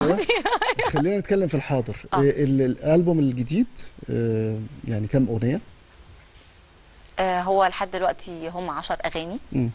كده فيه خلينا نتكلم في الحاضر آه. آه، ال- الالبوم الجديد آه، يعني كام اغنيه آه، هو لحد دلوقتي هم 10 اغاني مم.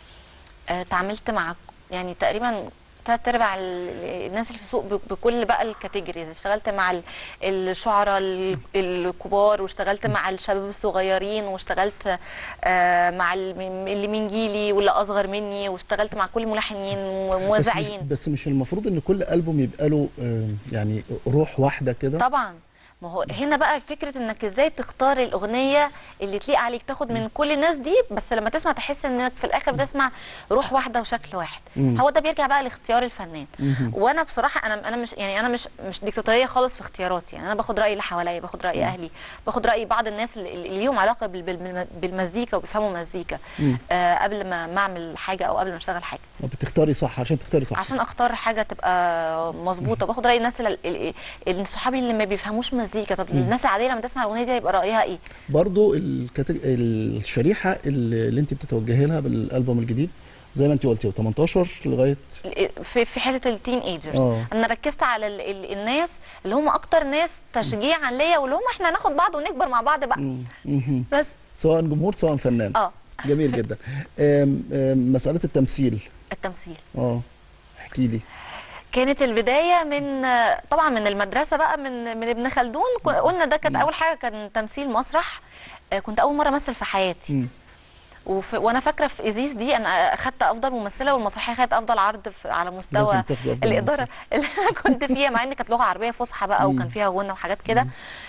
آه، تعاملت مع يعني تقريبا تلات ارباع ال- الناس اللي في السوق ب- بكل بقى الكاتيجوريز اشتغلت مع ال- الشعراء ال- الكبار واشتغلت مع الشباب الصغيرين واشتغلت آه، مع الم- اللي من جيلي واللي اصغر مني واشتغلت مع كل الملحنين بس مش, وموزعين بس مش المفروض ان كل البوم يبقى له آه، يعني روح واحده كده طبعا ما هو هنا بقى فكره انك ازاي تختار الاغنيه اللي تليق عليك تاخد من كل الناس دي بس لما تسمع تحس انك في الاخر بتسمع روح واحده وشكل واحد مم. هو ده بيرجع بقى لاختيار الفنان مهم. وانا بصراحه انا انا مش يعني انا مش مش ديكتاتوريه خالص في اختياراتي يعني انا باخد راي اللي حواليا باخد راي اهلي باخد راي بعض الناس اللي اللي ليهم علاقه بال- بال- بالمزيكا وبيفهموا مزيكا مم. آه قبل ما ما اعمل حاجه او قبل ما اشتغل حاجه بتختاري صح عشان تختاري صح عشان اختار حاجه تبقى مظبوطه باخد راي الناس اللي ال- ال- صحابي اللي ما بيفهموش مزيكا طب الناس العاديه لما تسمع الاغنيه دي هيبقى رايها ايه برضو الكاتيج... الشريحه اللي, اللي انت بتتوجهي لها بالالبوم الجديد زي ما انت قلتي 18 لغايه في في حته التين ايجرز آه. انا ركزت على ال ال الناس اللي هم اكتر ناس تشجيعا ليا واللي هم احنا ناخد بعض ونكبر مع بعض بقى مم. مهم. بس سواء جمهور سواء فنان اه جميل جدا آم، آم، مساله التمثيل التمثيل اه احكي لي كانت البدايه من طبعا من المدرسه بقى من من ابن خلدون ك- قلنا ده كانت اول حاجه كان تمثيل مسرح آه، كنت اول مره امثل في حياتي مم. وف... وانا فاكره في ازيز دي انا اخدت افضل ممثله والمسرحيه خدت افضل عرض في... على مستوى لازم تاخدي أفضل الاداره اللي انا كنت فيها مع ان كانت لغه عربيه فصحى بقى وكان فيها غنى وحاجات كده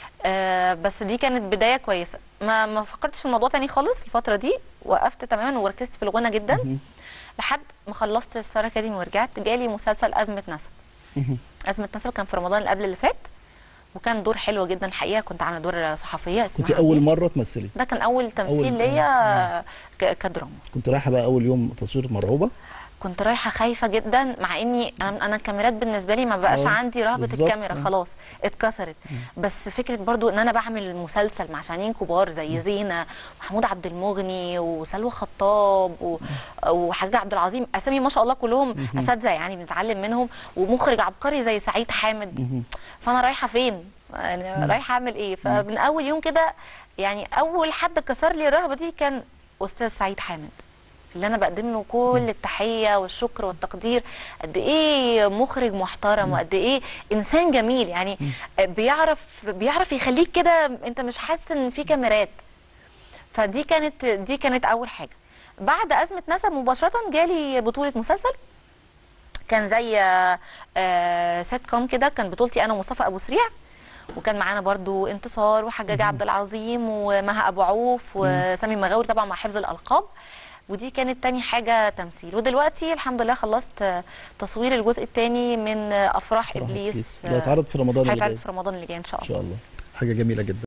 آه بس دي كانت بدايه كويسه ما ما فكرتش في الموضوع تاني خالص الفتره دي وقفت تماما وركزت في الغنى جدا مهم. لحد ما خلصت الستار اكاديمي ورجعت جالي مسلسل ازمه نسب مهم. ازمه نسب كان في رمضان اللي قبل اللي فات وكان دور حلو جدا الحقيقه كنت عامله دور صحفيه اسمها كنت اول عبير. مره تمثلي ده كان اول تمثيل أول- ليا ك- كدراما كنت رايحه بقى اول يوم تصوير مرعوبه كنت رايحه خايفه جدا مع اني انا انا الكاميرات بالنسبه لي ما بقاش آه، عندي رهبه بالظبط، الكاميرا آه. خلاص اتكسرت بس فكره برضو ان انا بعمل مسلسل مع فنانين كبار زي زينه محمود عبد المغني وسلوى خطاب و- وحاج عبد العظيم اسامي ما شاء الله كلهم اساتذه يعني بنتعلم منهم ومخرج عبقري زي سعيد حامد مهم. فانا رايحه فين يعني رايحه اعمل ايه فمن اول يوم كده يعني اول حد كسر لي الرهبه دي كان استاذ سعيد حامد اللي انا بقدم له كل التحيه والشكر والتقدير قد ايه مخرج محترم وقد ايه انسان جميل يعني بيعرف بيعرف يخليك كده انت مش حاسس ان في كاميرات فدي كانت دي كانت اول حاجه بعد ازمه نسب مباشره جالي بطوله مسلسل كان زي آه سيت كوم كده كان بطولتي انا ومصطفى ابو سريع وكان معانا برضو انتصار وحجاجة عبد العظيم ومها ابو عوف وسامي مغاوري طبعا مع حفظ الالقاب ودي كانت تاني حاجة تمثيل ودلوقتي الحمد لله خلصت آه، تصوير الجزء الثاني من آه، افراح صراحة ابليس كويس. ده هيتعرض في رمضان اللي هيتعرض جاي في رمضان اللي جاي ان شاء ان الله شاء الله حاجه جميله جدا